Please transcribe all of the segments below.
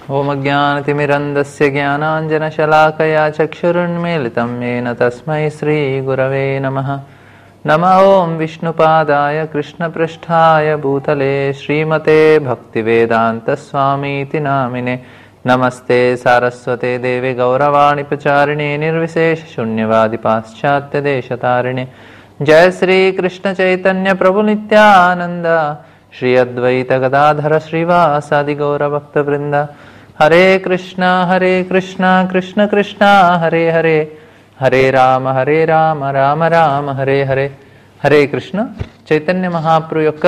ओमज्ञानतिमिरन्दस्य ज्ञानाञ्जनशलाकया चक्षुरुन्मीलितं येन तस्मै श्रीगुरवे नमः नम ॐ विष्णुपादाय कृष्णपृष्ठाय भूतले श्रीमते भक्तिवेदान्तस्वामीति नामिने नमस्ते सारस्वते देवे गौरवाणि प्रचारिणे निर्विशेषशून्यवादि पाश्चात्यदेशतारिणे जय श्रीकृष्णचैतन्य प्रभुनित्यानन्द श्री अद्वैत गदाधर श्रीवासादि गौरभक्तवृन्द हरे कृष्ण हरे कृष्ण कृष्ण कृष्ण हरे हरे హరే రామ హరే రామ రామ రామ హరే హరే హరే కృష్ణ చైతన్య మహాప్రభు యొక్క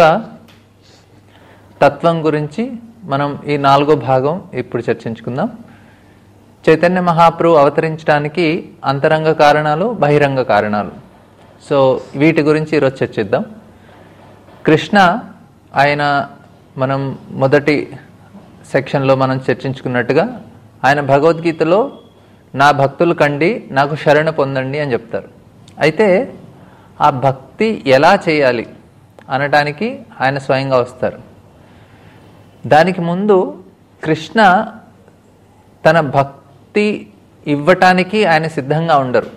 తత్వం గురించి మనం ఈ నాలుగో భాగం ఇప్పుడు చర్చించుకుందాం చైతన్య మహాప్రభు అవతరించడానికి అంతరంగ కారణాలు బహిరంగ కారణాలు సో వీటి గురించి ఈరోజు చర్చిద్దాం కృష్ణ ఆయన మనం మొదటి సెక్షన్లో మనం చర్చించుకున్నట్టుగా ఆయన భగవద్గీతలో నా భక్తులు కండి నాకు శరణ పొందండి అని చెప్తారు అయితే ఆ భక్తి ఎలా చేయాలి అనటానికి ఆయన స్వయంగా వస్తారు దానికి ముందు కృష్ణ తన భక్తి ఇవ్వటానికి ఆయన సిద్ధంగా ఉండరు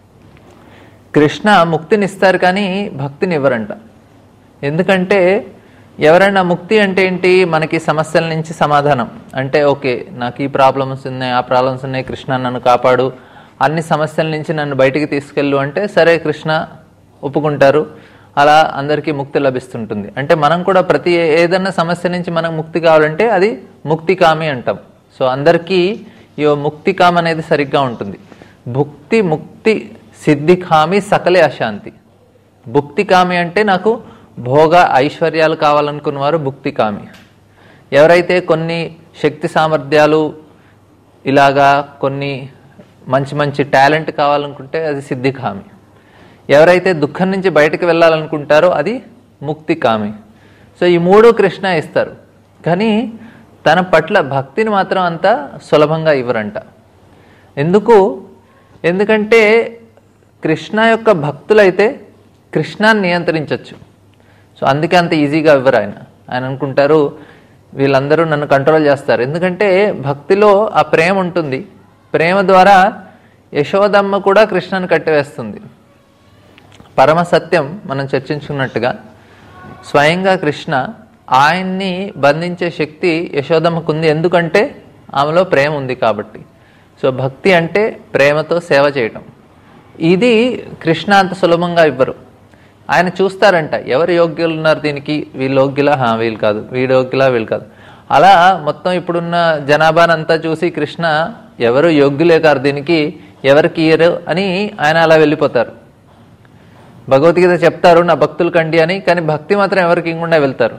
కృష్ణ ముక్తినిస్తారు కానీ భక్తిని ఇవ్వరంట ఎందుకంటే ఎవరైనా ముక్తి అంటే ఏంటి మనకి సమస్యల నుంచి సమాధానం అంటే ఓకే నాకు ఈ ప్రాబ్లమ్స్ ఉన్నాయి ఆ ప్రాబ్లమ్స్ ఉన్నాయి కృష్ణ నన్ను కాపాడు అన్ని సమస్యల నుంచి నన్ను బయటికి తీసుకెళ్ళు అంటే సరే కృష్ణ ఒప్పుకుంటారు అలా అందరికీ ముక్తి లభిస్తుంటుంది అంటే మనం కూడా ప్రతి ఏదన్నా సమస్య నుంచి మనకు ముక్తి కావాలంటే అది ముక్తికామి అంటాం సో అందరికీ ఈ ముక్తికామ అనేది సరిగ్గా ఉంటుంది భుక్తి ముక్తి సిద్ధికామి సకలే అశాంతి భుక్తికామి అంటే నాకు భోగ ఐశ్వర్యాలు కావాలనుకున్నవారు భుక్తికామి ఎవరైతే కొన్ని శక్తి సామర్థ్యాలు ఇలాగా కొన్ని మంచి మంచి టాలెంట్ కావాలనుకుంటే అది సిద్ధికామి ఎవరైతే దుఃఖం నుంచి బయటకు వెళ్ళాలనుకుంటారో అది ముక్తికామి సో ఈ మూడు కృష్ణ ఇస్తారు కానీ తన పట్ల భక్తిని మాత్రం అంత సులభంగా ఇవ్వరంట ఎందుకు ఎందుకంటే కృష్ణ యొక్క భక్తులైతే కృష్ణాన్ని నియంత్రించవచ్చు సో అందుకే అంత ఈజీగా ఇవ్వరు ఆయన ఆయన అనుకుంటారు వీళ్ళందరూ నన్ను కంట్రోల్ చేస్తారు ఎందుకంటే భక్తిలో ఆ ప్రేమ ఉంటుంది ప్రేమ ద్వారా యశోదమ్మ కూడా కృష్ణను కట్టివేస్తుంది పరమ సత్యం మనం చర్చించుకున్నట్టుగా స్వయంగా కృష్ణ ఆయన్ని బంధించే శక్తి యశోదమ్మకు ఉంది ఎందుకంటే ఆమెలో ప్రేమ ఉంది కాబట్టి సో భక్తి అంటే ప్రేమతో సేవ చేయటం ఇది కృష్ణ అంత సులభంగా ఇవ్వరు ఆయన చూస్తారంట ఎవరు యోగ్యులు ఉన్నారు దీనికి వీళ్ళు యోగ్యులా హా వీళ్ళు కాదు వీడు యోగ్యులా వీళ్ళు కాదు అలా మొత్తం ఇప్పుడున్న జనాభానంతా చూసి కృష్ణ ఎవరు యోగ్యులే కారు దీనికి ఎవరికి ఇయ్యరు అని ఆయన అలా వెళ్ళిపోతారు భగవద్గీత చెప్తారు నా భక్తులు కండి అని కానీ భక్తి మాత్రం ఎవరికి ఇంకుండా వెళ్తారు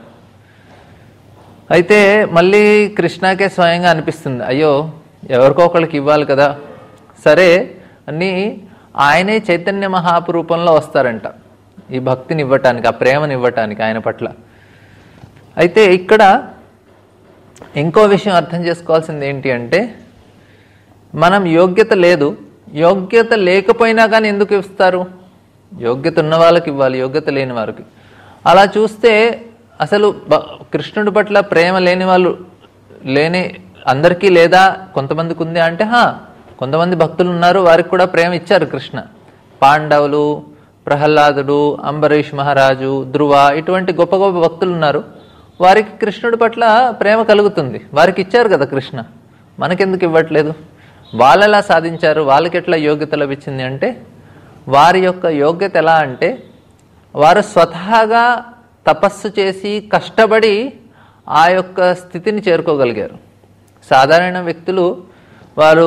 అయితే మళ్ళీ కృష్ణకే స్వయంగా అనిపిస్తుంది అయ్యో ఎవరికో ఒకళ్ళకి ఇవ్వాలి కదా సరే అని ఆయనే చైతన్య మహాపురూపంలో వస్తారంట ఈ భక్తిని ఇవ్వటానికి ఆ ప్రేమని ఇవ్వటానికి ఆయన పట్ల అయితే ఇక్కడ ఇంకో విషయం అర్థం చేసుకోవాల్సింది ఏంటి అంటే మనం యోగ్యత లేదు యోగ్యత లేకపోయినా కానీ ఎందుకు ఇస్తారు యోగ్యత ఉన్న వాళ్ళకి ఇవ్వాలి యోగ్యత లేని వారికి అలా చూస్తే అసలు కృష్ణుడి పట్ల ప్రేమ లేని వాళ్ళు లేని అందరికీ లేదా కొంతమందికి ఉంది అంటే హా కొంతమంది భక్తులు ఉన్నారు వారికి కూడా ప్రేమ ఇచ్చారు కృష్ణ పాండవులు ప్రహ్లాదుడు అంబరీష్ మహారాజు ధ్రువ ఇటువంటి గొప్ప గొప్ప భక్తులు ఉన్నారు వారికి కృష్ణుడి పట్ల ప్రేమ కలుగుతుంది వారికి ఇచ్చారు కదా కృష్ణ మనకెందుకు ఇవ్వట్లేదు వాళ్ళు ఎలా సాధించారు వాళ్ళకి ఎట్లా యోగ్యత లభించింది అంటే వారి యొక్క యోగ్యత ఎలా అంటే వారు స్వతహాగా తపస్సు చేసి కష్టపడి ఆ యొక్క స్థితిని చేరుకోగలిగారు సాధారణ వ్యక్తులు వారు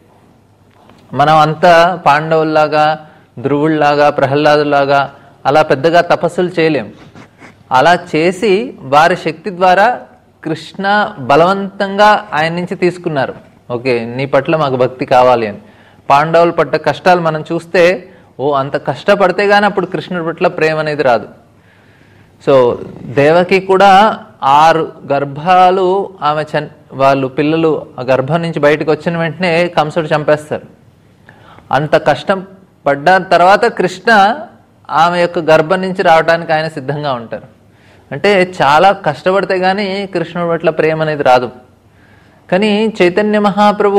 మనం అంతా పాండవుల్లాగా ధ్రువుల్లాగా ప్రహ్లాదులాగా అలా పెద్దగా తపస్సులు చేయలేం అలా చేసి వారి శక్తి ద్వారా కృష్ణ బలవంతంగా ఆయన నుంచి తీసుకున్నారు ఓకే నీ పట్ల మాకు భక్తి కావాలి అని పాండవులు పడ్డ కష్టాలు మనం చూస్తే ఓ అంత కష్టపడితే కానీ అప్పుడు కృష్ణుడి పట్ల ప్రేమ అనేది రాదు సో దేవకి కూడా ఆరు గర్భాలు ఆమె చన్ వాళ్ళు పిల్లలు ఆ గర్భం నుంచి బయటకు వచ్చిన వెంటనే కంసుడు చంపేస్తారు అంత కష్టం పడ్డ తర్వాత కృష్ణ ఆమె యొక్క గర్భం నుంచి రావడానికి ఆయన సిద్ధంగా ఉంటారు అంటే చాలా కష్టపడితే కానీ కృష్ణుడి పట్ల ప్రేమ అనేది రాదు కానీ చైతన్య మహాప్రభు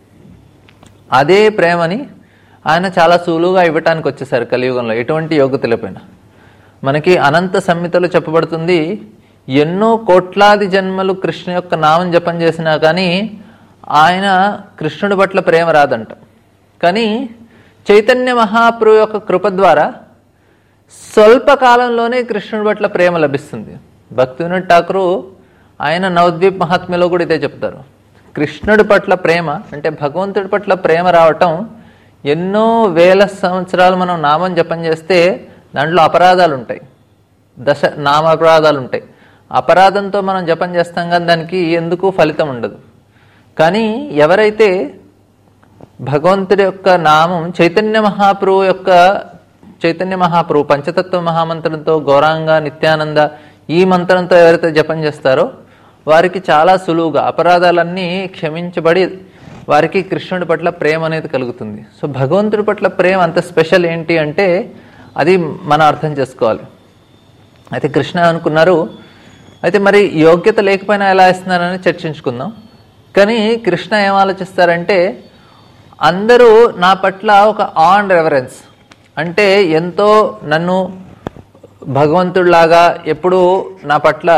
అదే ప్రేమని ఆయన చాలా సులువుగా ఇవ్వటానికి వచ్చేసారు కలియుగంలో ఎటువంటి యోగ్యత లేకపోయినా మనకి అనంత సంహితలో చెప్పబడుతుంది ఎన్నో కోట్లాది జన్మలు కృష్ణ యొక్క నామం జపం చేసినా కానీ ఆయన కృష్ణుడి పట్ల ప్రేమ రాదంట కానీ చైతన్య మహాప్రభు యొక్క కృప ద్వారా స్వల్ప కాలంలోనే కృష్ణుడి పట్ల ప్రేమ లభిస్తుంది భక్తి వినోద్ ఠాకూరు ఆయన నవద్వీప్ మహాత్మ్యలో కూడా ఇదే చెప్తారు కృష్ణుడి పట్ల ప్రేమ అంటే భగవంతుడి పట్ల ప్రేమ రావటం ఎన్నో వేల సంవత్సరాలు మనం నామం జపం చేస్తే దాంట్లో అపరాధాలు ఉంటాయి దశ నామ అపరాధాలు ఉంటాయి అపరాధంతో మనం జపం చేస్తాం కానీ దానికి ఎందుకు ఫలితం ఉండదు కానీ ఎవరైతే భగవంతుడి యొక్క నామం చైతన్య మహాప్రభు యొక్క చైతన్య మహాప్రభు పంచతత్వ మహామంత్రంతో గౌరాంగ నిత్యానంద ఈ మంత్రంతో ఎవరైతే జపం చేస్తారో వారికి చాలా సులువుగా అపరాధాలన్నీ క్షమించబడి వారికి కృష్ణుడి పట్ల ప్రేమ అనేది కలుగుతుంది సో భగవంతుడి పట్ల ప్రేమ అంత స్పెషల్ ఏంటి అంటే అది మనం అర్థం చేసుకోవాలి అయితే కృష్ణ అనుకున్నారు అయితే మరి యోగ్యత లేకపోయినా ఎలా ఇస్తున్నారని చర్చించుకుందాం కానీ కృష్ణ ఏం ఆలోచిస్తారంటే అందరూ నా పట్ల ఒక ఆన్ రెవరెన్స్ అంటే ఎంతో నన్ను భగవంతుడిలాగా ఎప్పుడూ నా పట్ల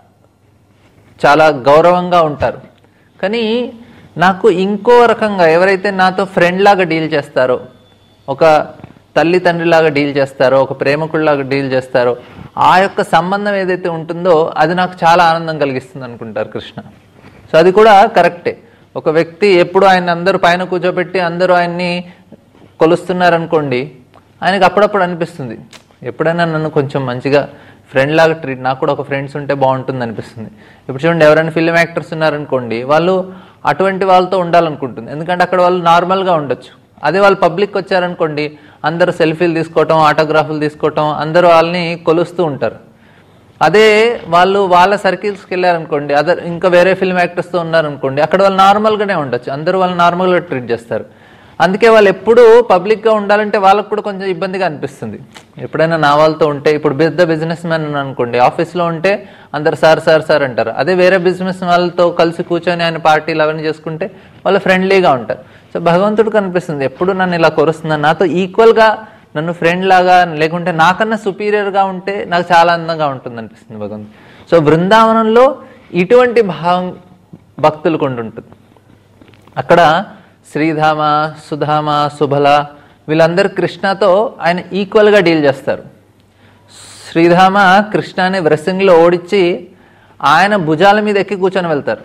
చాలా గౌరవంగా ఉంటారు కానీ నాకు ఇంకో రకంగా ఎవరైతే నాతో ఫ్రెండ్ లాగా డీల్ చేస్తారో ఒక తల్లి తండ్రిలాగా డీల్ చేస్తారో ఒక ప్రేమకుడిలాగా డీల్ చేస్తారో ఆ యొక్క సంబంధం ఏదైతే ఉంటుందో అది నాకు చాలా ఆనందం కలిగిస్తుంది అనుకుంటారు కృష్ణ సో అది కూడా కరెక్టే ఒక వ్యక్తి ఎప్పుడు ఆయన అందరూ పైన కూర్చోబెట్టి అందరూ ఆయన్ని కొలుస్తున్నారనుకోండి ఆయనకు అప్పుడప్పుడు అనిపిస్తుంది ఎప్పుడైనా నన్ను కొంచెం మంచిగా ఫ్రెండ్ లాగా ట్రీట్ నాకు కూడా ఒక ఫ్రెండ్స్ ఉంటే బాగుంటుంది అనిపిస్తుంది ఇప్పుడు చూడండి ఎవరైనా ఫిల్మ్ యాక్టర్స్ ఉన్నారనుకోండి వాళ్ళు అటువంటి వాళ్ళతో ఉండాలనుకుంటుంది ఎందుకంటే అక్కడ వాళ్ళు నార్మల్గా ఉండొచ్చు అదే వాళ్ళు పబ్లిక్ వచ్చారనుకోండి అందరూ సెల్ఫీలు తీసుకోవటం ఆటోగ్రాఫ్లు తీసుకోవటం అందరూ వాళ్ళని కొలుస్తూ ఉంటారు అదే వాళ్ళు వాళ్ళ సర్కిల్స్కి వెళ్ళారనుకోండి అదర్ ఇంకా వేరే ఫిల్మ్ యాక్టర్స్తో ఉన్నారనుకోండి అక్కడ వాళ్ళు నార్మల్గానే ఉండొచ్చు అందరూ వాళ్ళు నార్మల్గా ట్రీట్ చేస్తారు అందుకే వాళ్ళు ఎప్పుడూ పబ్లిక్గా ఉండాలంటే వాళ్ళకు కూడా కొంచెం ఇబ్బందిగా అనిపిస్తుంది ఎప్పుడైనా నా వాళ్ళతో ఉంటే ఇప్పుడు పెద్ద బిజినెస్ మ్యాన్ అనుకోండి ఆఫీస్లో ఉంటే అందరు సార్ సార్ సార్ అంటారు అదే వేరే బిజినెస్ వాళ్ళతో కలిసి కూర్చొని ఆయన పార్టీలు అవన్నీ చేసుకుంటే వాళ్ళు ఫ్రెండ్లీగా ఉంటారు సో భగవంతుడు కనిపిస్తుంది ఎప్పుడు నన్ను ఇలా కొరుస్తున్నాను నాతో ఈక్వల్గా నన్ను ఫ్రెండ్ లాగా లేకుంటే నాకన్నా సుపీరియర్గా ఉంటే నాకు చాలా అందంగా ఉంటుంది అనిపిస్తుంది భగవంతుడు సో బృందావనంలో ఇటువంటి భావం భక్తులు కొండుంటుంది అక్కడ శ్రీధామ సుధామ సుబల వీళ్ళందరూ కృష్ణతో ఆయన ఈక్వల్గా డీల్ చేస్తారు శ్రీధామ కృష్ణని వ్రసింగ్లో ఓడించి ఆయన భుజాల మీద ఎక్కి కూర్చొని వెళ్తారు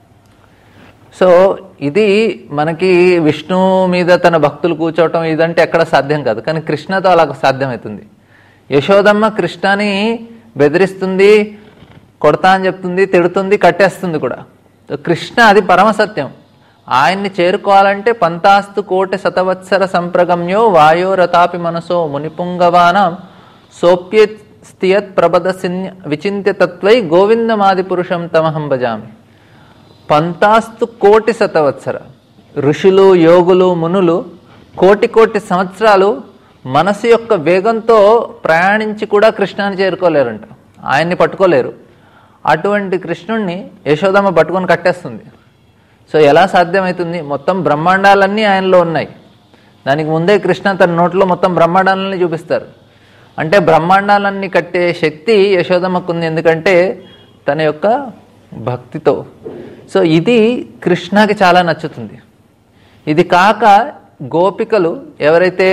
సో ఇది మనకి విష్ణు మీద తన భక్తులు కూర్చోవటం ఇదంటే ఎక్కడ సాధ్యం కాదు కానీ కృష్ణతో అలా సాధ్యమవుతుంది యశోదమ్మ కృష్ణని బెదిరిస్తుంది కొడతా అని చెప్తుంది తిడుతుంది కట్టేస్తుంది కూడా సో కృష్ణ అది పరమసత్యం ఆయన్ని చేరుకోవాలంటే పంతాస్తు కోటి శతవత్సర సంప్రగమ్యో వాయోరతాపి మనసో మునిపుంగవానం సోప్యస్థియత్ ప్రబదసిన్య విచింత్య తత్వై గోవిందమాది పురుషం తమహం భజామి పంతాస్తు కోటి శతవత్సర ఋషులు యోగులు మునులు కోటి కోటి సంవత్సరాలు మనసు యొక్క వేగంతో ప్రయాణించి కూడా కృష్ణాన్ని చేరుకోలేరంట ఆయన్ని పట్టుకోలేరు అటువంటి కృష్ణుణ్ణి యశోదమ్మ పట్టుకొని కట్టేస్తుంది సో ఎలా సాధ్యమవుతుంది మొత్తం బ్రహ్మాండాలన్నీ ఆయనలో ఉన్నాయి దానికి ముందే కృష్ణ తన నోట్లో మొత్తం బ్రహ్మాండాలన్నీ చూపిస్తారు అంటే బ్రహ్మాండాలన్నీ కట్టే శక్తి యశోదమ్మకు ఉంది ఎందుకంటే తన యొక్క భక్తితో సో ఇది కృష్ణకి చాలా నచ్చుతుంది ఇది కాక గోపికలు ఎవరైతే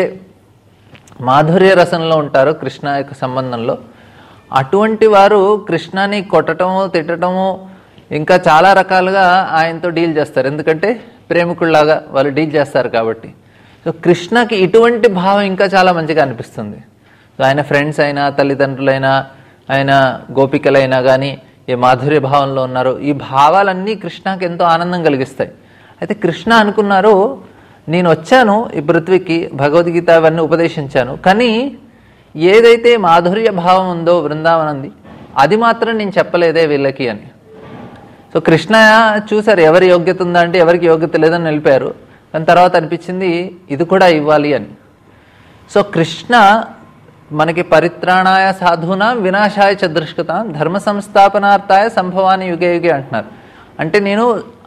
మాధుర్య రసంలో ఉంటారో కృష్ణ యొక్క సంబంధంలో అటువంటి వారు కృష్ణని కొట్టటము తిట్టటము ఇంకా చాలా రకాలుగా ఆయనతో డీల్ చేస్తారు ఎందుకంటే ప్రేమికుల్లాగా వాళ్ళు డీల్ చేస్తారు కాబట్టి సో కృష్ణకి ఇటువంటి భావం ఇంకా చాలా మంచిగా అనిపిస్తుంది సో ఆయన ఫ్రెండ్స్ అయినా తల్లిదండ్రులైనా ఆయన గోపికలైనా కానీ ఏ మాధుర్య భావంలో ఉన్నారో ఈ భావాలన్నీ కృష్ణకి ఎంతో ఆనందం కలిగిస్తాయి అయితే కృష్ణ అనుకున్నారు నేను వచ్చాను ఈ పృథ్వీకి భగవద్గీత అవన్నీ ఉపదేశించాను కానీ ఏదైతే మాధుర్య భావం ఉందో బృందావనంది అది మాత్రం నేను చెప్పలేదే వీళ్ళకి అని సో కృష్ణ చూసారు ఎవరి యోగ్యత ఉందా అంటే ఎవరికి యోగ్యత లేదని నిలిపారు కానీ తర్వాత అనిపించింది ఇది కూడా ఇవ్వాలి అని సో కృష్ణ మనకి పరిత్రాణాయ సాధున వినాశాయ చదృష్కత ధర్మ సంస్థాపనార్థాయ సంభవాన్ని యుగే యుగే అంటున్నారు అంటే నేను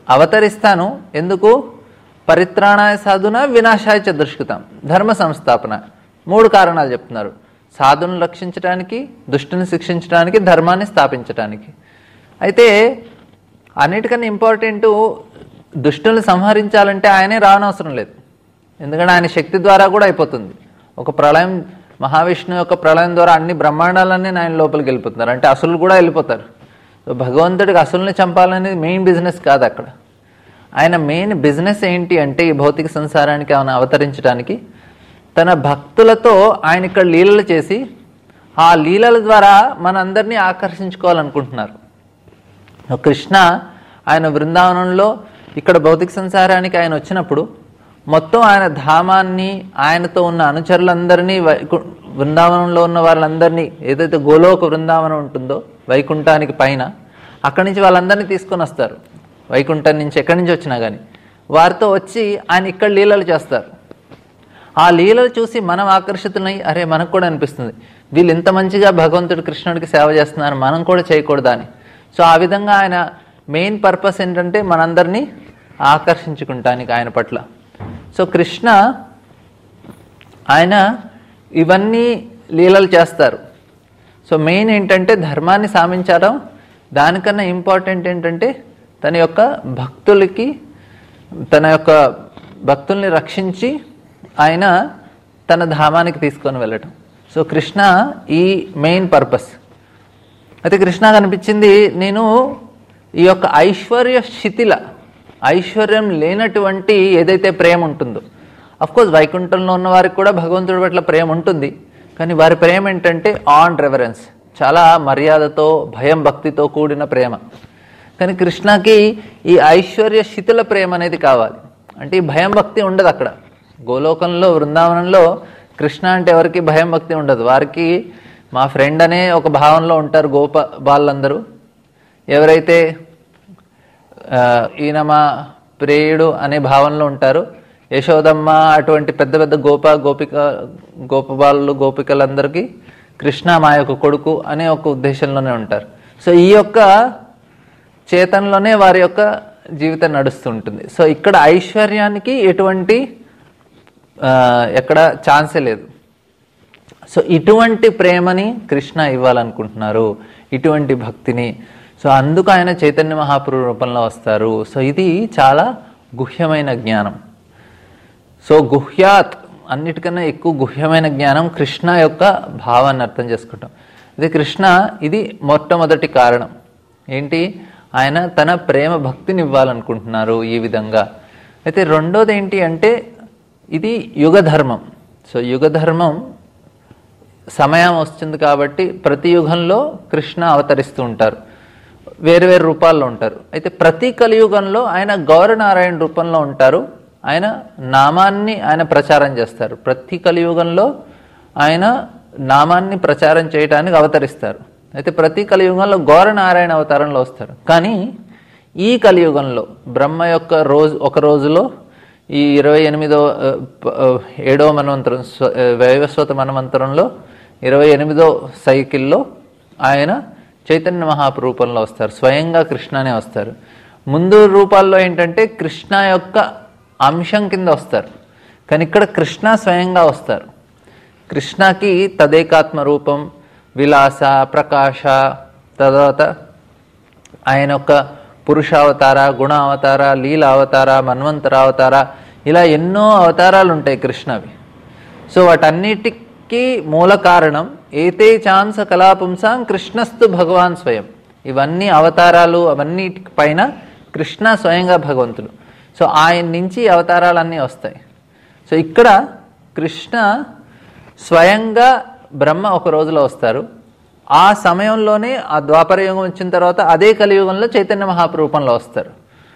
అవతరిస్తాను ఎందుకు పరిత్రాణాయ సాధున వినాశాయ చ దుష్కృతం ధర్మ సంస్థాపన మూడు కారణాలు చెప్తున్నారు సాధును రక్షించడానికి దుష్టుని శిక్షించడానికి ధర్మాన్ని స్థాపించడానికి అయితే అన్నిటికన్నా ఇంపార్టెంట్ దుష్టుల్ని సంహరించాలంటే ఆయనే రావనవసరం లేదు ఎందుకంటే ఆయన శక్తి ద్వారా కూడా అయిపోతుంది ఒక ప్రళయం మహావిష్ణు యొక్క ప్రళయం ద్వారా అన్ని బ్రహ్మాండాలన్నీ ఆయన లోపలికి వెళ్ళిపోతున్నారు అంటే అసులు కూడా వెళ్ళిపోతారు సో భగవంతుడికి అసుల్ని చంపాలనేది మెయిన్ బిజినెస్ కాదు అక్కడ ఆయన మెయిన్ బిజినెస్ ఏంటి అంటే ఈ భౌతిక సంసారానికి ఆయన అవతరించడానికి తన భక్తులతో ఆయన ఇక్కడ లీలలు చేసి ఆ లీలల ద్వారా మనందరినీ ఆకర్షించుకోవాలనుకుంటున్నారు కృష్ణ ఆయన బృందావనంలో ఇక్కడ భౌతిక సంసారానికి ఆయన వచ్చినప్పుడు మొత్తం ఆయన ధామాన్ని ఆయనతో ఉన్న అనుచరులందరినీ వైకు బృందావనంలో ఉన్న వాళ్ళందరినీ ఏదైతే గోలోక బృందావనం ఉంటుందో వైకుంఠానికి పైన అక్కడి నుంచి వాళ్ళందరినీ తీసుకొని వస్తారు వైకుంఠం నుంచి ఎక్కడి నుంచి వచ్చినా కానీ వారితో వచ్చి ఆయన ఇక్కడ లీలలు చేస్తారు ఆ లీలలు చూసి మనం ఆకర్షితులై అరే మనకు కూడా అనిపిస్తుంది వీళ్ళు ఇంత మంచిగా భగవంతుడు కృష్ణుడికి సేవ చేస్తున్నారు మనం కూడా చేయకూడదా అని సో ఆ విధంగా ఆయన మెయిన్ పర్పస్ ఏంటంటే మనందరినీ ఆకర్షించుకుంటానికి ఆయన పట్ల సో కృష్ణ ఆయన ఇవన్నీ లీలలు చేస్తారు సో మెయిన్ ఏంటంటే ధర్మాన్ని సాధించడం దానికన్నా ఇంపార్టెంట్ ఏంటంటే తన యొక్క భక్తులకి తన యొక్క భక్తుల్ని రక్షించి ఆయన తన ధామానికి తీసుకొని వెళ్ళటం సో కృష్ణ ఈ మెయిన్ పర్పస్ అయితే కృష్ణ కనిపించింది నేను ఈ యొక్క ఐశ్వర్య స్థితిల ఐశ్వర్యం లేనటువంటి ఏదైతే ప్రేమ ఉంటుందో కోర్స్ వైకుంఠంలో ఉన్న వారికి కూడా భగవంతుడి పట్ల ప్రేమ ఉంటుంది కానీ వారి ప్రేమ ఏంటంటే ఆన్ రెవరెన్స్ చాలా మర్యాదతో భయం భక్తితో కూడిన ప్రేమ కానీ కృష్ణకి ఈ ఐశ్వర్య స్థితుల ప్రేమ అనేది కావాలి అంటే ఈ భయం భక్తి ఉండదు అక్కడ గోలోకంలో బృందావనంలో కృష్ణ అంటే ఎవరికి భయం భక్తి ఉండదు వారికి మా ఫ్రెండ్ అనే ఒక భావంలో ఉంటారు గోప వాళ్ళందరూ ఎవరైతే ఆ, ఈయన మా ప్రేయుడు అనే భావనలో ఉంటారు యశోదమ్మ అటువంటి పెద్ద పెద్ద గోప గోపిక గోపబాలు గోపికలందరికీ కృష్ణ మా యొక్క కొడుకు అనే ఒక ఉద్దేశంలోనే ఉంటారు సో ఈ యొక్క చేతనలోనే వారి యొక్క జీవితం నడుస్తుంటుంది సో ఇక్కడ ఐశ్వర్యానికి ఎటువంటి ఆ, ఎక్కడ ఛాన్సే లేదు సో ఇటువంటి ప్రేమని కృష్ణ ఇవ్వాలనుకుంటున్నారు ఇటువంటి భక్తిని సో అందుకు ఆయన చైతన్య మహాప్రభు రూపంలో వస్తారు సో ఇది చాలా గుహ్యమైన జ్ఞానం సో గుహ్యాత్ అన్నిటికన్నా ఎక్కువ గుహ్యమైన జ్ఞానం కృష్ణ యొక్క భావాన్ని అర్థం చేసుకుంటాం ఇది కృష్ణ ఇది మొట్టమొదటి కారణం ఏంటి ఆయన తన ప్రేమ భక్తిని ఇవ్వాలనుకుంటున్నారు ఈ విధంగా అయితే రెండోది ఏంటి అంటే ఇది యుగ ధర్మం సో యుగ ధర్మం సమయం వస్తుంది కాబట్టి ప్రతి యుగంలో కృష్ణ అవతరిస్తూ ఉంటారు వేరు వేరు రూపాల్లో ఉంటారు అయితే ప్రతి కలియుగంలో ఆయన గౌరనారాయణ రూపంలో ఉంటారు ఆయన నామాన్ని ఆయన ప్రచారం చేస్తారు ప్రతి కలియుగంలో ఆయన నామాన్ని ప్రచారం చేయడానికి అవతరిస్తారు అయితే ప్రతి కలియుగంలో గౌరనారాయణ అవతారంలో వస్తారు కానీ ఈ కలియుగంలో బ్రహ్మ యొక్క రోజు ఒక రోజులో ఈ ఇరవై ఎనిమిదో ఆ, ప- ఆ, ఏడవ మన్వంతరం స్వ- ఆ, వైవస్వత మన్వంతరంలో ఇరవై ఎనిమిదో సైకిల్లో ఆయన చైతన్య మహాప్రభు రూపంలో వస్తారు స్వయంగా కృష్ణనే వస్తారు ముందు రూపాల్లో ఏంటంటే కృష్ణ యొక్క అంశం కింద వస్తారు కానీ ఇక్కడ కృష్ణ స్వయంగా వస్తారు కృష్ణకి తదేకాత్మ రూపం విలాస ప్రకాశ తర్వాత ఆయన యొక్క పురుషావతార గుణ అవతార లీల అవతార మన్వంతర అవతార ఇలా ఎన్నో అవతారాలు ఉంటాయి కృష్ణవి సో వాటన్నిటికీ మూల కారణం ఏతే చాంస కళాపుంసాం కృష్ణస్తు భగవాన్ స్వయం ఇవన్నీ అవతారాలు అవన్నిటి పైన కృష్ణ స్వయంగా భగవంతుడు సో ఆయన నుంచి ఈ అవతారాలన్నీ వస్తాయి సో ఇక్కడ కృష్ణ స్వయంగా బ్రహ్మ ఒక రోజులో వస్తారు ఆ సమయంలోనే ఆ ద్వాపర యుగం వచ్చిన తర్వాత అదే కలియుగంలో చైతన్య మహాప్రూపంలో వస్తారు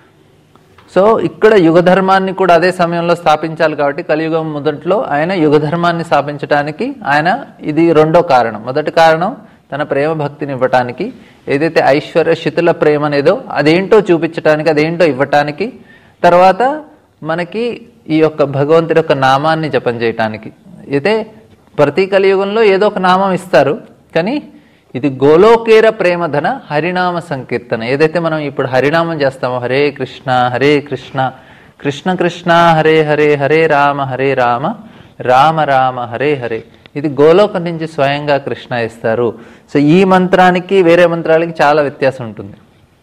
సో ఇక్కడ యుగ ధర్మాన్ని కూడా అదే సమయంలో స్థాపించాలి కాబట్టి కలియుగం మొదట్లో ఆయన యుగ ధర్మాన్ని స్థాపించడానికి ఆయన ఇది రెండో కారణం మొదటి కారణం తన ప్రేమ భక్తిని ఇవ్వటానికి ఏదైతే ఐశ్వర్య శితుల ప్రేమ అనేదో అదేంటో చూపించటానికి అదేంటో ఇవ్వటానికి తర్వాత మనకి ఈ యొక్క భగవంతుడి యొక్క నామాన్ని జపం చేయటానికి అయితే ప్రతి కలియుగంలో ఏదో ఒక నామం ఇస్తారు కానీ ఇది గోలోకేర ప్రేమధన హరినామ సంకీర్తన ఏదైతే మనం ఇప్పుడు హరినామం చేస్తామో హరే కృష్ణ హరే కృష్ణ కృష్ణ కృష్ణ హరే హరే హరే రామ హరే రామ రామ రామ హరే హరే ఇది గోలోకం నుంచి స్వయంగా కృష్ణ ఇస్తారు సో ఈ మంత్రానికి వేరే మంత్రాలకి చాలా వ్యత్యాసం ఉంటుంది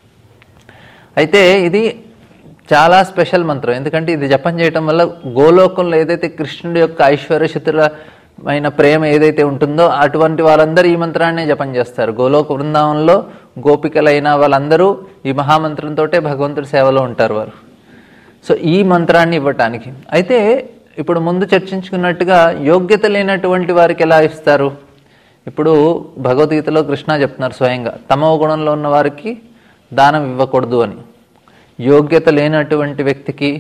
అయితే ఇది చాలా స్పెషల్ మంత్రం ఎందుకంటే ఇది జపం చేయటం వల్ల గోలోకంలో ఏదైతే కృష్ణుడి యొక్క ఐశ్వర్యశతులమైన ప్రేమ ఏదైతే ఉంటుందో అటువంటి వాళ్ళందరూ ఈ మంత్రాన్ని జపం చేస్తారు గోలోక బృందావనంలో గోపికలైన వాళ్ళందరూ ఈ మహామంత్రంతో భగవంతుడి సేవలో ఉంటారు వారు సో ఈ మంత్రాన్ని ఇవ్వటానికి అయితే ఇప్పుడు ముందు చర్చించుకున్నట్టుగా యోగ్యత లేనటువంటి వారికి ఎలా ఇస్తారు ఇప్పుడు భగవద్గీతలో కృష్ణ చెప్తున్నారు స్వయంగా తమో గుణంలో ఉన్న వారికి దానం ఇవ్వకూడదు అని యోగ్యత లేనటువంటి వ్యక్తికి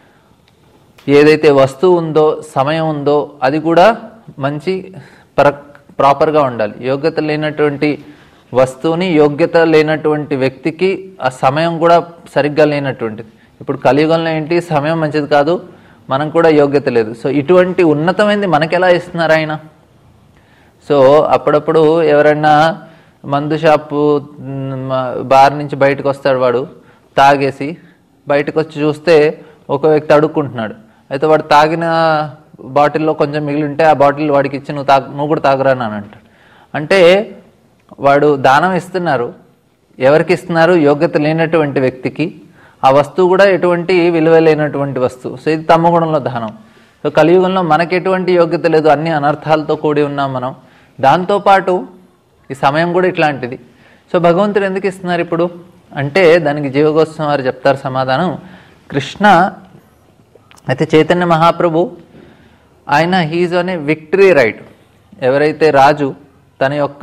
ఏదైతే వస్తువు ఉందో సమయం ఉందో అది కూడా మంచి పర ప్రాపర్గా ఉండాలి యోగ్యత లేనటువంటి వస్తువుని యోగ్యత లేనటువంటి వ్యక్తికి ఆ సమయం కూడా సరిగ్గా లేనటువంటిది ఇప్పుడు కలియుగంలో ఏంటి సమయం మంచిది కాదు మనం కూడా యోగ్యత లేదు సో ఇటువంటి ఉన్నతమైనది మనకెలా ఇస్తున్నారు ఆయన సో అప్పుడప్పుడు ఎవరైనా మందు షాపు మ్, బార్ నుంచి బయటకు వస్తాడు వాడు తాగేసి బయటకు వచ్చి చూస్తే ఒక వ్యక్తి అడుక్కుంటున్నాడు అయితే వాడు తాగిన బాటిల్లో కొంచెం మిగిలి ఉంటే ఆ బాటిల్ వాడికి ఇచ్చి నువ్వు తాగు నువ్వు కూడా తాగురా అని అంటాడు అంటే వాడు దానం ఇస్తున్నారు ఎవరికి ఇస్తున్నారు యోగ్యత లేనటువంటి వ్యక్తికి ఆ వస్తువు కూడా ఎటువంటి విలువ లేనటువంటి వస్తువు సో ఇది తమ్మగుణంలో దానం సో కలియుగంలో మనకి ఎటువంటి యోగ్యత లేదు అన్ని అనర్థాలతో కూడి ఉన్నాం మనం దాంతోపాటు ఈ సమయం కూడా ఇట్లాంటిది సో భగవంతుడు ఎందుకు ఇస్తున్నారు ఇప్పుడు అంటే దానికి జీవగోత్సవం వారు చెప్తారు సమాధానం కృష్ణ అయితే చైతన్య మహాప్రభు ఆయన హీజ్ అనే విక్టరీ రైట్ ఎవరైతే రాజు తన యొక్క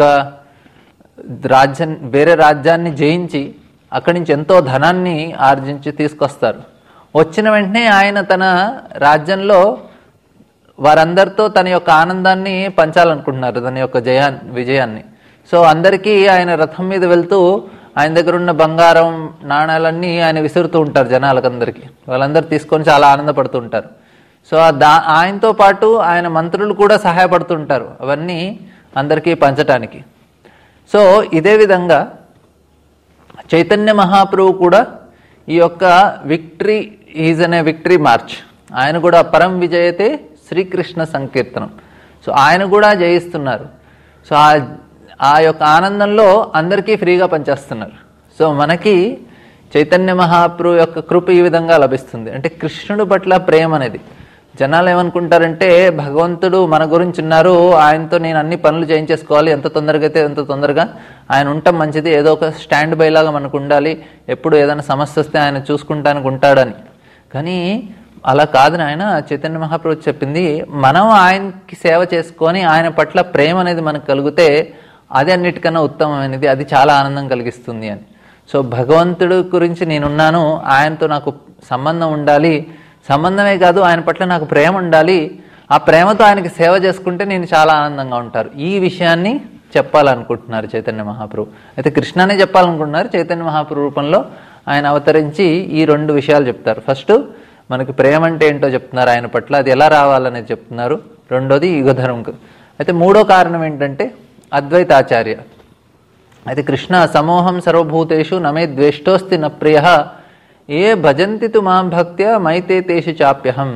రాజ్యం వేరే రాజ్యాన్ని జయించి అక్కడి నుంచి ఎంతో ధనాన్ని ఆర్జించి తీసుకొస్తారు వచ్చిన వెంటనే ఆయన తన రాజ్యంలో వారందరితో తన యొక్క ఆనందాన్ని పంచాలనుకుంటున్నారు తన యొక్క జయా విజయాన్ని సో అందరికీ ఆయన రథం మీద వెళ్తూ ఆయన దగ్గర ఉన్న బంగారం నాణాలన్నీ ఆయన విసురుతూ ఉంటారు జనాలకందరికీ వాళ్ళందరూ తీసుకొని చాలా ఆనందపడుతూ ఉంటారు సో ఆ దా ఆయనతో పాటు ఆయన మంత్రులు కూడా సహాయపడుతుంటారు అవన్నీ అందరికీ పంచటానికి సో ఇదే విధంగా చైతన్య మహాప్రభు కూడా ఈ యొక్క విక్టరీ ఈజ్ అనే విక్టరీ మార్చ్ ఆయన కూడా పరం విజయతే శ్రీకృష్ణ సంకీర్తనం సో ఆయన కూడా జయిస్తున్నారు సో ఆ ఆ యొక్క ఆనందంలో అందరికీ ఫ్రీగా పనిచేస్తున్నారు సో మనకి చైతన్య మహాప్రభు యొక్క కృప ఈ విధంగా లభిస్తుంది అంటే కృష్ణుడు పట్ల ప్రేమ అనేది జనాలు ఏమనుకుంటారంటే భగవంతుడు మన గురించి ఉన్నారు ఆయనతో నేను అన్ని పనులు చేయించేసుకోవాలి ఎంత తొందరగా అయితే ఎంత తొందరగా ఆయన ఉండటం మంచిది ఏదో ఒక స్టాండ్ బై లాగా మనకు ఉండాలి ఎప్పుడు ఏదైనా సమస్య వస్తే ఆయన చూసుకుంటానికి ఉంటాడని కానీ అలా కాదని ఆయన చైతన్య మహాప్రభు చెప్పింది మనం ఆయనకి సేవ చేసుకొని ఆయన పట్ల ప్రేమ అనేది మనకు కలిగితే అది అన్నిటికన్నా ఉత్తమమైనది అది చాలా ఆనందం కలిగిస్తుంది అని సో భగవంతుడు గురించి నేనున్నాను ఆయనతో నాకు సంబంధం ఉండాలి సంబంధమే కాదు ఆయన పట్ల నాకు ప్రేమ ఉండాలి ఆ ప్రేమతో ఆయనకి సేవ చేసుకుంటే నేను చాలా ఆనందంగా ఉంటారు ఈ విషయాన్ని చెప్పాలనుకుంటున్నారు చైతన్య మహాప్రభు అయితే కృష్ణనే చెప్పాలనుకుంటున్నారు చైతన్య మహాప్రభు రూపంలో ఆయన అవతరించి ఈ రెండు విషయాలు చెప్తారు ఫస్ట్ మనకి ప్రేమ అంటే ఏంటో చెప్తున్నారు ఆయన పట్ల అది ఎలా రావాలనేది చెప్తున్నారు రెండోది యుగధర్మం అయితే మూడో కారణం ఏంటంటే అద్వైతాచార్య అయితే కృష్ణ సమూహం సర్వభూతేషు నమే ద్వేష్టోస్తి న ప్రియ ఏ భజంతి తు మాం భక్త్య మైతే తేషు చాప్యహం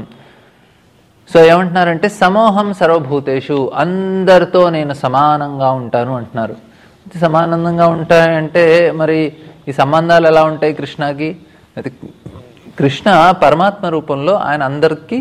సో ఏమంటున్నారంటే సమూహం సర్వభూతేషు అందరితో నేను సమానంగా ఉంటాను అంటున్నారు సమానందంగా ఉంటాయంటే మరి ఈ సంబంధాలు ఎలా ఉంటాయి కృష్ణకి అయితే కృష్ణ పరమాత్మ రూపంలో ఆయన అందరికీ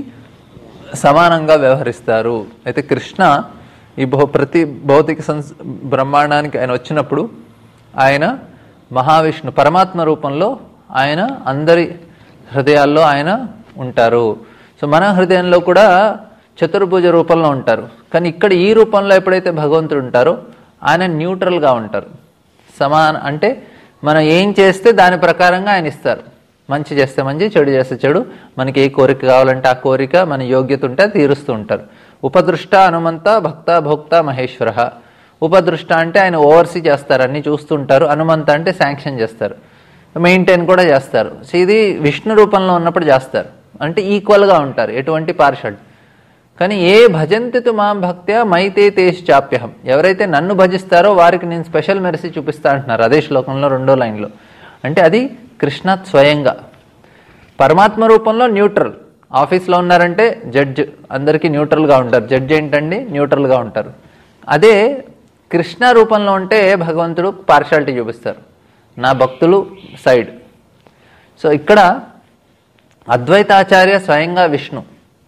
సమానంగా వ్యవహరిస్తారు అయితే కృష్ణ ఈ భౌ ప్రతి భౌతిక సంస్ బ్రహ్మాండానికి ఆయన వచ్చినప్పుడు ఆయన మహావిష్ణు పరమాత్మ రూపంలో ఆయన అందరి హృదయాల్లో ఆయన ఉంటారు సో మన హృదయంలో కూడా చతుర్భుజ రూపంలో ఉంటారు కానీ ఇక్కడ ఈ రూపంలో ఎప్పుడైతే భగవంతుడు ఉంటారో ఆయన న్యూట్రల్గా ఉంటారు సమాన అంటే మనం ఏం చేస్తే దాని ప్రకారంగా ఆయన ఇస్తారు మంచి చేస్తే మంచి చెడు చేస్తే చెడు మనకి ఏ కోరిక కావాలంటే ఆ కోరిక మన యోగ్యత ఉంటే అది తీరుస్తూ ఉంటారు ఉపదృష్ట హనుమంత భక్త భోక్త మహేశ్వర ఉపదృష్ట అంటే ఆయన ఓవర్సీ చేస్తారు అన్ని చూస్తుంటారు హనుమంత అంటే శాంక్షన్ చేస్తారు మెయింటైన్ కూడా చేస్తారు సో ఇది విష్ణు రూపంలో ఉన్నప్పుడు చేస్తారు అంటే ఈక్వల్గా ఉంటారు ఎటువంటి పార్షల్ కానీ ఏ భజంతి తు మాం భక్త్యా మైతే తేష్ చాప్యహం ఎవరైతే నన్ను భజిస్తారో వారికి నేను స్పెషల్ మెరసి చూపిస్తా అంటున్నారు అదే శ్లోకంలో రెండో లైన్లో అంటే అది కృష్ణ స్వయంగా పరమాత్మ రూపంలో న్యూట్రల్ ఆఫీస్లో ఉన్నారంటే జడ్జ్ అందరికీ న్యూట్రల్గా ఉంటారు జడ్జ్ ఏంటండి న్యూట్రల్గా ఉంటారు అదే కృష్ణ రూపంలో ఉంటే భగవంతుడు పార్షాలిటీ చూపిస్తారు నా భక్తులు సైడ్ సో ఇక్కడ అద్వైతాచార్య స్వయంగా విష్ణు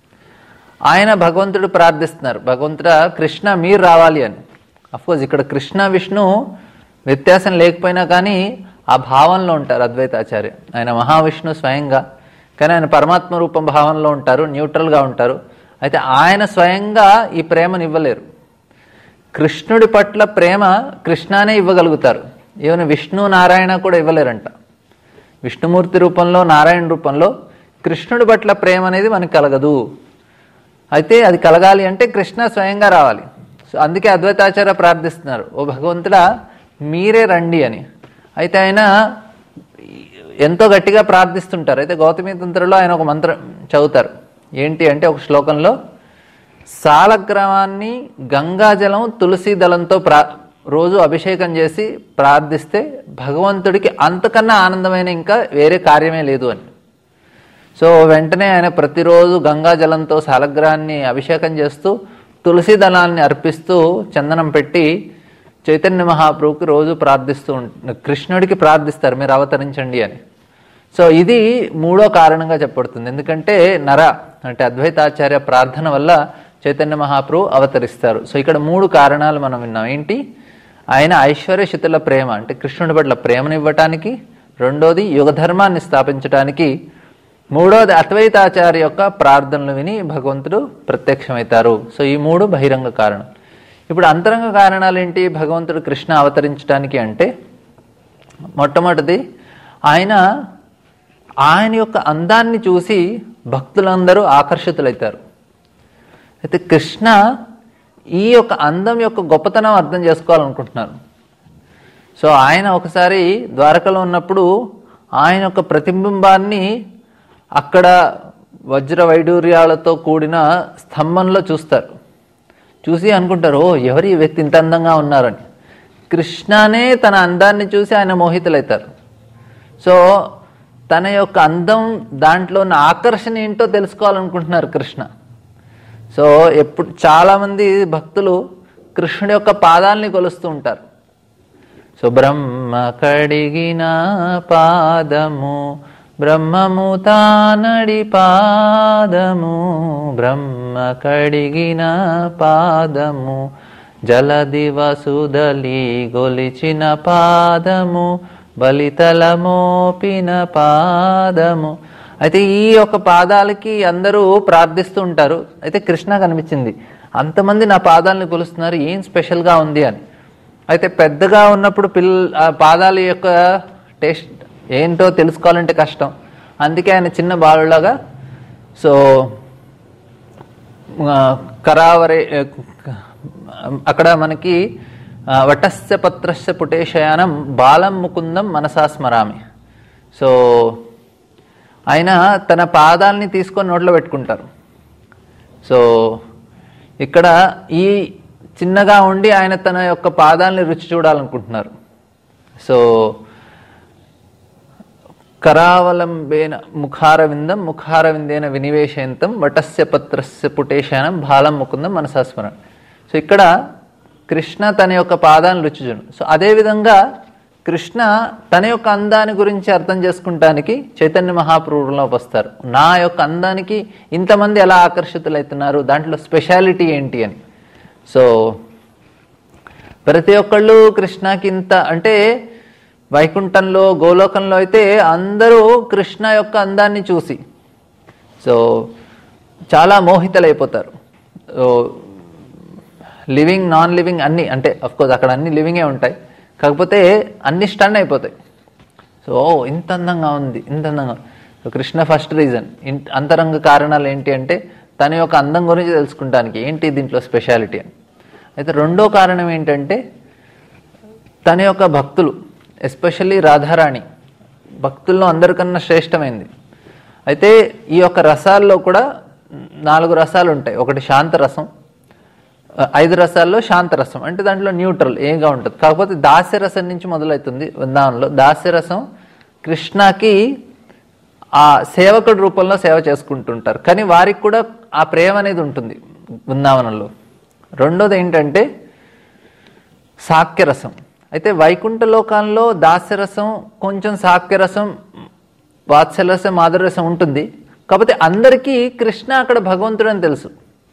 ఆయన భగవంతుడు ప్రార్థిస్తున్నారు భగవంతుడా కృష్ణ మీరు రావాలి అని అఫ్కోర్స్ ఇక్కడ కృష్ణ విష్ణు వ్యత్యాసం లేకపోయినా కానీ ఆ భావంలో ఉంటారు అద్వైతాచార్య ఆయన మహావిష్ణు స్వయంగా కానీ ఆయన పరమాత్మ రూపం భావంలో ఉంటారు న్యూట్రల్గా ఉంటారు అయితే ఆయన స్వయంగా ఈ ప్రేమను ఇవ్వలేరు కృష్ణుడి పట్ల ప్రేమ కృష్ణానే ఇవ్వగలుగుతారు ఈవెన్ విష్ణు నారాయణ కూడా ఇవ్వలేరంట విష్ణుమూర్తి రూపంలో నారాయణ రూపంలో కృష్ణుడి పట్ల ప్రేమ అనేది మనకు కలగదు అయితే అది కలగాలి అంటే కృష్ణ స్వయంగా రావాలి సో అందుకే అద్వైతాచార్య ప్రార్థిస్తున్నారు ఓ భగవంతుడా మీరే రండి అని అయితే ఆయన ఎంతో గట్టిగా ప్రార్థిస్తుంటారు అయితే గౌతమి తంత్రలో ఆయన ఒక మంత్రం చదువుతారు ఏంటి అంటే ఒక శ్లోకంలో సాలగ్రామాన్ని గంగాజలం తులసి దళంతో ప్రా రోజు అభిషేకం చేసి ప్రార్థిస్తే భగవంతుడికి అంతకన్నా ఆనందమైన ఇంకా వేరే కార్యమే లేదు అని సో వెంటనే ఆయన ప్రతిరోజు గంగా జలంతో సాలగ్రహాన్ని అభిషేకం చేస్తూ తులసి దళాన్ని అర్పిస్తూ చందనం పెట్టి చైతన్య మహాప్రభుకి రోజు ప్రార్థిస్తూ ఉంట- కృష్ణుడికి ప్రార్థిస్తారు మీరు అవతరించండి అని సో ఇది మూడో కారణంగా చెప్పబడుతుంది ఎందుకంటే నర అంటే అద్వైతాచార్య ప్రార్థన వల్ల చైతన్య మహాప్రభు అవతరిస్తారు సో ఇక్కడ మూడు కారణాలు మనం విన్నాం ఏంటి ఆయన ఐశ్వర్య శితుల ప్రేమ అంటే కృష్ణుడి పట్ల ప్రేమను ఇవ్వటానికి రెండోది యుగధర్మాన్ని స్థాపించడానికి మూడోది అద్వైతాచార్య యొక్క ప్రార్థనలు విని భగవంతుడు ప్రత్యక్షమవుతారు సో ఈ మూడు బహిరంగ కారణం ఇప్పుడు అంతరంగ కారణాలు ఏంటి భగవంతుడు కృష్ణ అవతరించడానికి అంటే మొట్టమొదటిది ఆయన ఆయన యొక్క అందాన్ని చూసి భక్తులందరూ ఆకర్షితులవుతారు అయితే కృష్ణ ఈ యొక్క అందం యొక్క గొప్పతనం అర్థం చేసుకోవాలనుకుంటున్నారు సో ఆయన ఒకసారి ద్వారకలో ఉన్నప్పుడు ఆయన యొక్క ప్రతిబింబాన్ని అక్కడ వజ్ర వైడూర్యాలతో కూడిన స్తంభంలో చూస్తారు చూసి అనుకుంటారు ఓ ఎవరు ఈ వ్యక్తి ఇంత అందంగా ఉన్నారని కృష్ణనే తన అందాన్ని చూసి ఆయన మోహితులవుతారు సో తన యొక్క అందం దాంట్లో ఉన్న ఆకర్షణ ఏంటో తెలుసుకోవాలనుకుంటున్నారు కృష్ణ సో ఎప్పుడు చాలామంది భక్తులు కృష్ణుడి యొక్క పాదాలని కొలుస్తూ ఉంటారు సో బ్రహ్మ కడిగిన పాదము బ్రహ్మము తానడి పాదము బ్రహ్మ కడిగిన పాదము జలది వసుదలి గొలిచిన పాదము బలితల మోపిన పాదము అయితే ఈ యొక్క పాదాలకి అందరూ ప్రార్థిస్తూ ఉంటారు అయితే కృష్ణ కనిపించింది అంతమంది నా పాదాలని కొలుస్తున్నారు ఏం స్పెషల్గా ఉంది అని అయితే పెద్దగా ఉన్నప్పుడు పిల్ల ఆ పాదాల యొక్క టేస్ట్ ఏంటో తెలుసుకోవాలంటే కష్టం అందుకే ఆయన చిన్న బాలులాగా సో ఆ, కరావరే అక్కడ మనకి ఆ, వటస్య పత్రస్య పుటేశయానం బాలం ముకుందం మనసా స్మరామి సో ఆయన తన పాదాలని తీసుకొని నోట్లో పెట్టుకుంటారు సో ఇక్కడ ఈ చిన్నగా ఉండి ఆయన తన యొక్క పాదాలని రుచి చూడాలనుకుంటున్నారు సో కరావలంబేన ముఖారవిందం ముఖారవిందేన వినివేశయంతం వటస్య పత్రస్య పుటేశానం బాలం ముకుందం మనసాస్మరణ సో ఇక్కడ కృష్ణ తన యొక్క పాదాలను రుచి చూడు సో అదేవిధంగా కృష్ణ తన యొక్క అందాన్ని గురించి అర్థం చేసుకుంటానికి చైతన్య మహాప్రభువులోకి వస్తారు నా యొక్క అందానికి ఇంతమంది ఎలా ఆకర్షితులవుతున్నారు దాంట్లో స్పెషాలిటీ ఏంటి అని సో ప్రతి ఒక్కళ్ళు కృష్ణకి ఇంత అంటే వైకుంఠంలో గోలోకంలో అయితే అందరూ కృష్ణ యొక్క అందాన్ని చూసి సో చాలా మోహితలైపోతారు సో లివింగ్ నాన్ లివింగ్ అన్నీ అంటే కోర్స్ అక్కడ అన్ని లివింగే ఉంటాయి కాకపోతే అన్ని స్టన్ అయిపోతాయి సో ఓ, ఇంత అందంగా ఉంది ఇంత అందంగా ఉంది. సో కృష్ణ ఫస్ట్ రీజన్ అంతరంగ కారణాలు ఏంటి అంటే తన యొక్క అందం గురించి తెలుసుకుంటానికి ఏంటి దీంట్లో స్పెషాలిటీ అని అయితే రెండో కారణం ఏంటంటే తన యొక్క భక్తులు ఎస్పెషల్లీ రాధారాణి భక్తుల్లో అందరికన్నా శ్రేష్టమైంది అయితే ఈ యొక్క రసాల్లో కూడా నాలుగు రసాలు ఉంటాయి ఒకటి శాంతరసం ఆ, ఐదు రసాల్లో శాంతరసం అంటే దాంట్లో న్యూట్రల్ ఏగా ఉంటుంది కాకపోతే దాస్యరసం నుంచి మొదలవుతుంది వృందావనంలో దాస్యరసం కృష్ణకి ఆ సేవకుడి రూపంలో సేవ చేసుకుంటుంటారు కానీ వారికి కూడా ఆ ప్రేమ అనేది ఉంటుంది బృందావనంలో రెండోది ఏంటంటే సాక్యరసం అయితే వైకుంఠ లోకాల్లో దాస్యరసం కొంచెం సాక్యరసం వాత్సల్యరసం మాధురరసం ఉంటుంది కాకపోతే అందరికీ కృష్ణ అక్కడ భగవంతుడు అని తెలుసు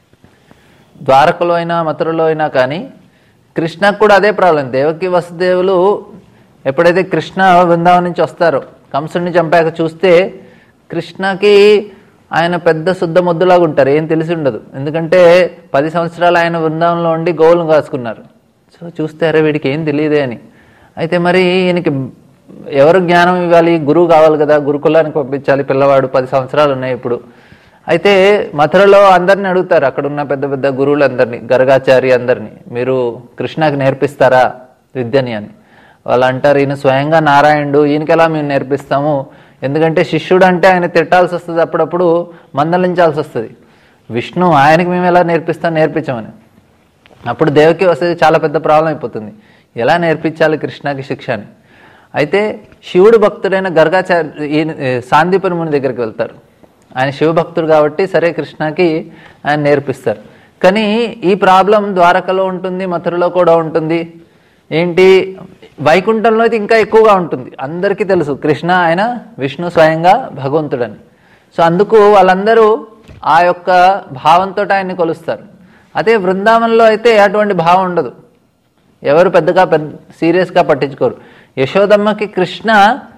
ద్వారకలో అయినా మథురలో అయినా కానీ కృష్ణకు కూడా అదే ప్రాబ్లం దేవకి వసుదేవులు ఎప్పుడైతే కృష్ణ బృందావనం నుంచి వస్తారో కంసుడిని చంపాక చూస్తే కృష్ణకి ఆయన పెద్ద శుద్ధ ముద్దులాగా ఉంటారు ఏం తెలిసి ఉండదు ఎందుకంటే పది సంవత్సరాలు ఆయన బృందావనంలో ఉండి గోవులను కాసుకున్నారు సో చూస్తే అరే వీడికి ఏం తెలియదే అని అయితే మరి ఈయనకి ఎవరు జ్ఞానం ఇవ్వాలి గురువు కావాలి కదా గురుకులానికి పంపించాలి పిల్లవాడు పది సంవత్సరాలు ఉన్నాయి ఇప్పుడు అయితే మథురలో అందరిని అడుగుతారు అక్కడ ఉన్న పెద్ద పెద్ద గురువులందరినీ గర్గాచారి అందరినీ మీరు కృష్ణకి నేర్పిస్తారా విద్యని అని వాళ్ళు అంటారు ఈయన స్వయంగా నారాయణుడు ఈయనకి ఎలా మేము నేర్పిస్తాము ఎందుకంటే శిష్యుడు అంటే ఆయన తిట్టాల్సి వస్తుంది అప్పుడప్పుడు మందలించాల్సి వస్తుంది విష్ణు ఆయనకి మేము ఎలా నేర్పిస్తాం నేర్పించమని అప్పుడు దేవకి వస్తే చాలా పెద్ద ప్రాబ్లం అయిపోతుంది ఎలా నేర్పించాలి కృష్ణకి శిక్ష అని అయితే శివుడు భక్తుడైన గర్గాచార్య ఈయన ఏ, సాందీపని ముని దగ్గరికి వెళ్తారు ఆయన శివభక్తుడు కాబట్టి సరే కృష్ణకి ఆయన నేర్పిస్తారు కానీ ఈ ప్రాబ్లం ద్వారకలో ఉంటుంది మథురలో కూడా ఉంటుంది ఏంటి వైకుంఠంలో అయితే ఇంకా ఎక్కువగా ఉంటుంది అందరికీ తెలుసు కృష్ణ ఆయన విష్ణు స్వయంగా భగవంతుడని సో అందుకు వాళ్ళందరూ ఆ యొక్క భావంతో ఆయన్ని కొలుస్తారు అదే బృందావనంలో అయితే అటువంటి భావం ఉండదు ఎవరు పెద్దగా పెద్ద సీరియస్గా పట్టించుకోరు యశోదమ్మకి కృష్ణ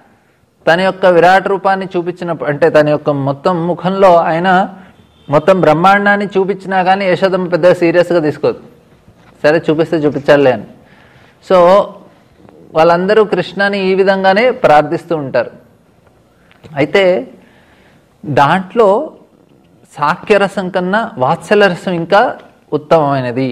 తన యొక్క విరాట్ రూపాన్ని చూపించినప్పుడు అంటే తన యొక్క మొత్తం ముఖంలో ఆయన మొత్తం బ్రహ్మాండాన్ని చూపించినా కానీ యశోదమ్మ పెద్దగా సీరియస్గా తీసుకోదు సరే చూపిస్తే చూపించాలే అని సో వాళ్ళందరూ కృష్ణని ఈ విధంగానే ప్రార్థిస్తూ ఉంటారు అయితే దాంట్లో సాక్యరసం కన్నా వాత్సల్యరసం ఇంకా ఉత్తమమైనది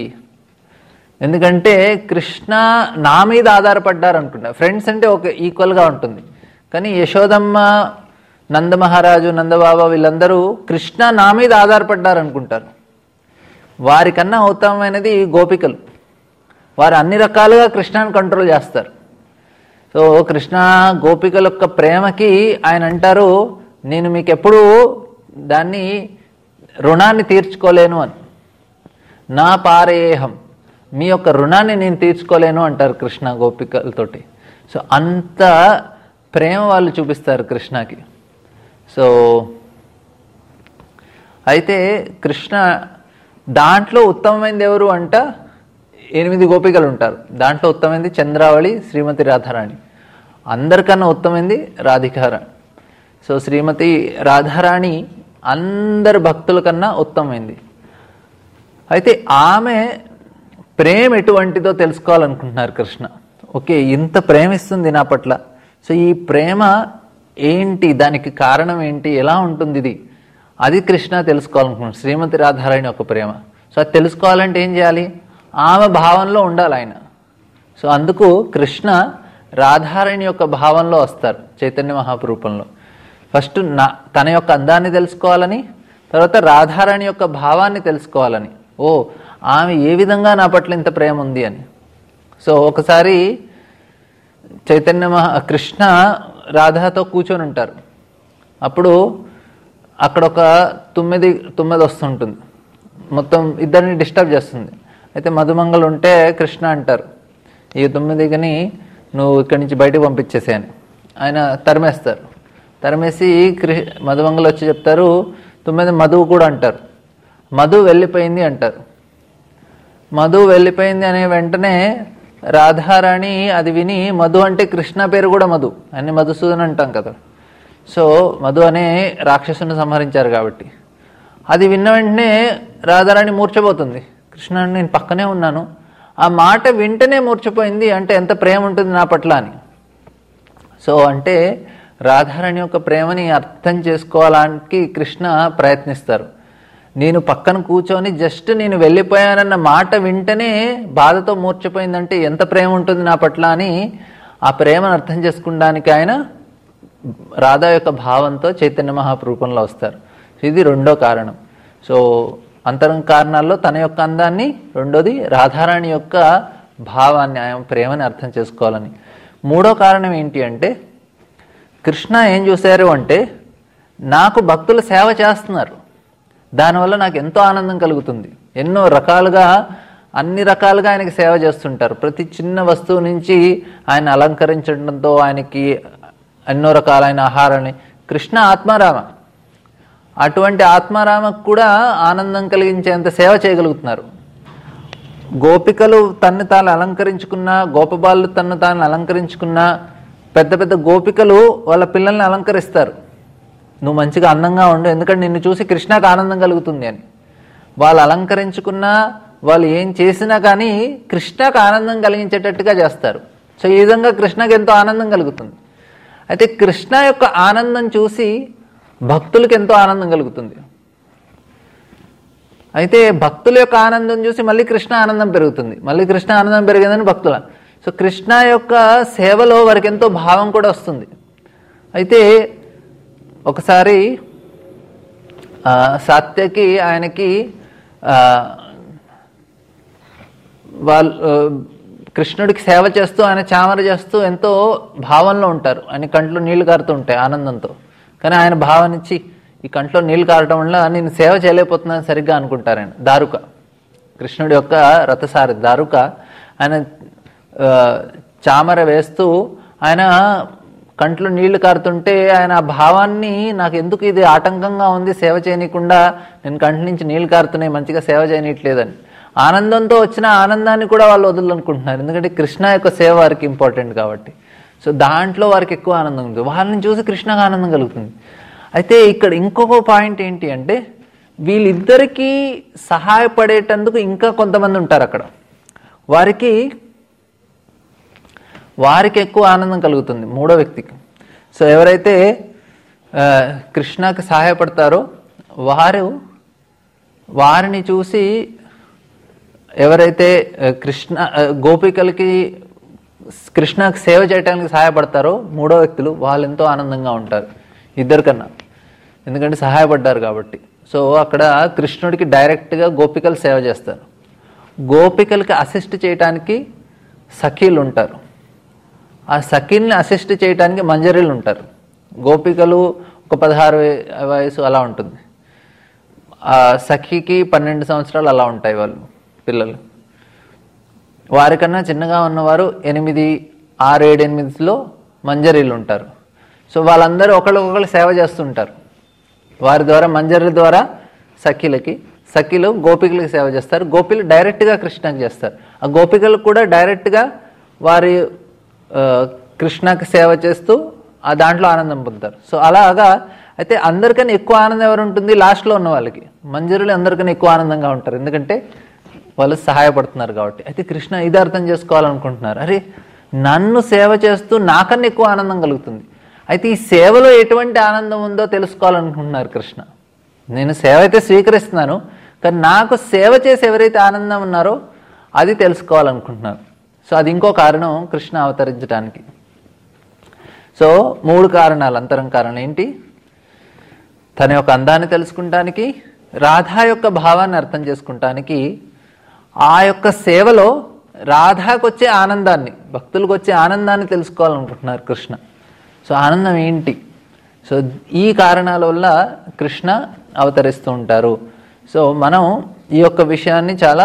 ఎందుకంటే కృష్ణ నా మీద ఆధారపడ్డారు అనుకుంటా ఫ్రెండ్స్ అంటే ఒక ఈక్వల్గా ఉంటుంది కానీ యశోదమ్మ నందమహారాజు నందబాబా వీళ్ళందరూ కృష్ణ నా మీద ఆధారపడ్డారు అనుకుంటారు వారికన్నా ఉత్తమమైనది గోపికలు వారు అన్ని రకాలుగా కృష్ణని కంట్రోల్ చేస్తారు సో కృష్ణ గోపికల యొక్క ప్రేమకి ఆయన అంటారు నేను మీకు ఎప్పుడూ దాన్ని రుణాన్ని తీర్చుకోలేను అని నా పారేహం మీ యొక్క రుణాన్ని నేను తీర్చుకోలేను అంటారు కృష్ణ గోపికలతోటి సో అంత ప్రేమ వాళ్ళు చూపిస్తారు కృష్ణకి సో అయితే కృష్ణ దాంట్లో ఉత్తమమైనది ఎవరు అంట ఎనిమిది గోపికలు ఉంటారు దాంట్లో ఉత్తమైంది చంద్రావళి శ్రీమతి రాధారాణి అందరికన్నా ఉత్తమైంది రాధికారాణి సో శ్రీమతి రాధారాణి అందరి భక్తుల కన్నా ఉత్తమైంది అయితే ఆమె ప్రేమ ఎటువంటిదో తెలుసుకోవాలనుకుంటున్నారు కృష్ణ ఓకే ఇంత ప్రేమిస్తుంది నా పట్ల సో ఈ ప్రేమ ఏంటి దానికి కారణం ఏంటి ఎలా ఉంటుంది ఇది అది కృష్ణ తెలుసుకోవాలనుకుంటున్నాడు శ్రీమతి రాధారాయణ యొక్క ప్రేమ సో అది తెలుసుకోవాలంటే ఏం చేయాలి ఆమె భావంలో ఉండాలి ఆయన సో అందుకు కృష్ణ రాధారాణి యొక్క భావంలో వస్తారు చైతన్య మహాప్రూపంలో ఫస్ట్ నా తన యొక్క అందాన్ని తెలుసుకోవాలని తర్వాత రాధారాణి యొక్క భావాన్ని తెలుసుకోవాలని ఓ ఆమె ఏ విధంగా నా పట్ల ఇంత ప్రేమ ఉంది అని సో ఒకసారి చైతన్య మహా కృష్ణ రాధాతో కూర్చొని ఉంటారు అప్పుడు అక్కడ ఒక తుమ్మిది తుమ్మిది వస్తుంటుంది మొత్తం ఇద్దరిని డిస్టర్బ్ చేస్తుంది అయితే మధుమంగలు ఉంటే కృష్ణ అంటారు ఈ తొమ్మిదిగని నువ్వు ఇక్కడి నుంచి బయటకు పంపించేసేయని ఆయన తరిమేస్తారు తరిమేసి కృ మధుమంగలు వచ్చి చెప్తారు తొమ్మిది మధువు కూడా అంటారు మధు వెళ్ళిపోయింది అంటారు మధు వెళ్ళిపోయింది అనే వెంటనే రాధారాణి అది విని మధు అంటే కృష్ణ పేరు కూడా మధు అని మధుసూదన్ అంటాం కదా సో మధు అనే రాక్షసుని సంహరించారు కాబట్టి అది విన్న వెంటనే రాధారాణి మూర్చబోతుంది కృష్ణ నేను పక్కనే ఉన్నాను ఆ మాట వింటనే మూర్చపోయింది అంటే ఎంత ప్రేమ ఉంటుంది నా పట్ల అని సో అంటే రాధారాణి యొక్క ప్రేమని అర్థం చేసుకోవడానికి కృష్ణ ప్రయత్నిస్తారు నేను పక్కన కూర్చొని జస్ట్ నేను వెళ్ళిపోయానన్న మాట వింటనే బాధతో మూర్చిపోయిందంటే ఎంత ప్రేమ ఉంటుంది నా పట్ల అని ఆ ప్రేమను అర్థం చేసుకోవడానికి ఆయన రాధా యొక్క భావంతో చైతన్య మహాప్రూపంలో వస్తారు ఇది రెండో కారణం సో అంతరంగ కారణాల్లో తన యొక్క అందాన్ని రెండోది రాధారాణి యొక్క భావాన్ని ఆయన ప్రేమని అర్థం చేసుకోవాలని మూడో కారణం ఏంటి అంటే కృష్ణ ఏం చూశారు అంటే నాకు భక్తులు సేవ చేస్తున్నారు దానివల్ల నాకు ఎంతో ఆనందం కలుగుతుంది ఎన్నో రకాలుగా అన్ని రకాలుగా ఆయనకి సేవ చేస్తుంటారు ప్రతి చిన్న వస్తువు నుంచి ఆయన అలంకరించడంతో ఆయనకి ఎన్నో రకాలైన ఆహారాన్ని కృష్ణ ఆత్మారామ అటువంటి ఆత్మారామకు కూడా ఆనందం కలిగించేంత సేవ చేయగలుగుతున్నారు గోపికలు తన్ను తాను అలంకరించుకున్న గోపబాలు తన్ను తాను అలంకరించుకున్న పెద్ద పెద్ద గోపికలు వాళ్ళ పిల్లల్ని అలంకరిస్తారు నువ్వు మంచిగా అందంగా ఉండు ఎందుకంటే నిన్ను చూసి కృష్ణకు ఆనందం కలుగుతుంది అని వాళ్ళు అలంకరించుకున్నా వాళ్ళు ఏం చేసినా కానీ కృష్ణకు ఆనందం కలిగించేటట్టుగా చేస్తారు సో ఈ విధంగా కృష్ణకు ఎంతో ఆనందం కలుగుతుంది అయితే కృష్ణ యొక్క ఆనందం చూసి భక్తులకు ఎంతో ఆనందం కలుగుతుంది అయితే భక్తుల యొక్క ఆనందం చూసి మళ్ళీ కృష్ణ ఆనందం పెరుగుతుంది మళ్ళీ కృష్ణ ఆనందం పెరిగిందని భక్తుల సో కృష్ణ యొక్క సేవలో వారికి ఎంతో భావం కూడా వస్తుంది అయితే ఒకసారి ఆ, సాత్యకి ఆయనకి ఆ, వాళ్ళు ఆ, కృష్ణుడికి సేవ చేస్తూ ఆయన చామర చేస్తూ ఎంతో భావంలో ఉంటారు ఆయన కంట్లో నీళ్లు కారుతూ ఉంటాయి ఆనందంతో కానీ ఆయన భావనిచ్చి ఈ కంట్లో నీళ్లు కారటం వల్ల నేను సేవ చేయలేకపోతున్నాను సరిగ్గా అనుకుంటారు ఆయన దారుక కృష్ణుడి యొక్క రథసారి దారుక ఆయన ఆ, చామర వేస్తూ ఆయన కంట్లో నీళ్లు కారుతుంటే ఆయన ఆ భావాన్ని నాకు ఎందుకు ఇది ఆటంకంగా ఉంది సేవ చేయనీయకుండా నేను కంటి నుంచి నీళ్లు కారుతున్నాయి మంచిగా సేవ చేయనీయట్లేదని ఆనందంతో వచ్చిన ఆనందాన్ని కూడా వాళ్ళు వదలనుకుంటున్నారు ఎందుకంటే కృష్ణ యొక్క సేవ వారికి ఇంపార్టెంట్ కాబట్టి సో దాంట్లో వారికి ఎక్కువ ఆనందం ఉంది వాళ్ళని చూసి కృష్ణకు ఆనందం కలుగుతుంది అయితే ఇక్కడ ఇంకొక పాయింట్ ఏంటి అంటే వీళ్ళిద్దరికీ సహాయపడేటందుకు ఇంకా కొంతమంది ఉంటారు అక్కడ వారికి వారికి ఎక్కువ ఆనందం కలుగుతుంది మూడో వ్యక్తికి సో ఎవరైతే ఆ, కృష్ణకి సహాయపడతారో వారు వారిని చూసి ఎవరైతే ఆ, కృష్ణ ఆ, గోపికలకి కృష్ణకి సేవ చేయడానికి సహాయపడతారో మూడో వ్యక్తులు వాళ్ళు ఎంతో ఆనందంగా ఉంటారు ఇద్దరికన్నా ఎందుకంటే సహాయపడ్డారు కాబట్టి సో అక్కడ కృష్ణుడికి డైరెక్ట్గా గోపికలు సేవ చేస్తారు గోపికలకి అసిస్ట్ చేయడానికి సఖీలు ఉంటారు ఆ సఖీల్ని అసిస్ట్ చేయడానికి మంజరీలు ఉంటారు గోపికలు ఒక పదహారు వయ- వయసు అలా ఉంటుంది ఆ సఖీకి పన్నెండు సంవత్సరాలు అలా ఉంటాయి వాళ్ళు పిల్లలు వారికన్నా చిన్నగా ఉన్నవారు ఎనిమిది ఆరు ఏడు ఎనిమిదిలో మంజరీలు ఉంటారు సో వాళ్ళందరూ ఒకళ్ళకొకళ్ళు సేవ చేస్తుంటారు వారి ద్వారా మంజరి ద్వారా సఖీలకి సఖీలు గోపికలకి సేవ చేస్తారు గోపికలు డైరెక్ట్గా కృష్ణకి చేస్తారు ఆ గోపికలు కూడా డైరెక్ట్గా వారి ఆ, కృష్ణకి సేవ చేస్తూ ఆ దాంట్లో ఆనందం పొందుతారు సో అలాగా అయితే అందరికన్నా ఎక్కువ ఆనందం ఎవరు ఉంటుంది లాస్ట్లో ఉన్న వాళ్ళకి మంజరులు అందరికన్నా ఎక్కువ ఆనందంగా ఉంటారు ఎందుకంటే వాళ్ళు సహాయపడుతున్నారు కాబట్టి అయితే కృష్ణ ఇది అర్థం చేసుకోవాలనుకుంటున్నారు అరే నన్ను సేవ చేస్తూ నాకన్నా ఎక్కువ ఆనందం కలుగుతుంది అయితే ఈ సేవలో ఎటువంటి ఆనందం ఉందో తెలుసుకోవాలనుకుంటున్నారు కృష్ణ నేను సేవ అయితే స్వీకరిస్తున్నాను కానీ నాకు సేవ చేసి ఎవరైతే ఆనందం ఉన్నారో అది తెలుసుకోవాలనుకుంటున్నారు సో అది ఇంకో కారణం కృష్ణ అవతరించడానికి సో మూడు కారణాలు అంతరం కారణం ఏంటి తన యొక్క అందాన్ని తెలుసుకుంటానికి రాధా యొక్క భావాన్ని అర్థం చేసుకుంటానికి ఆ యొక్క సేవలో రాధాకు వచ్చే ఆనందాన్ని భక్తులకు వచ్చే ఆనందాన్ని తెలుసుకోవాలనుకుంటున్నారు కృష్ణ సో ఆనందం ఏంటి సో ఈ కారణాల వల్ల కృష్ణ అవతరిస్తూ ఉంటారు సో మనం ఈ యొక్క విషయాన్ని చాలా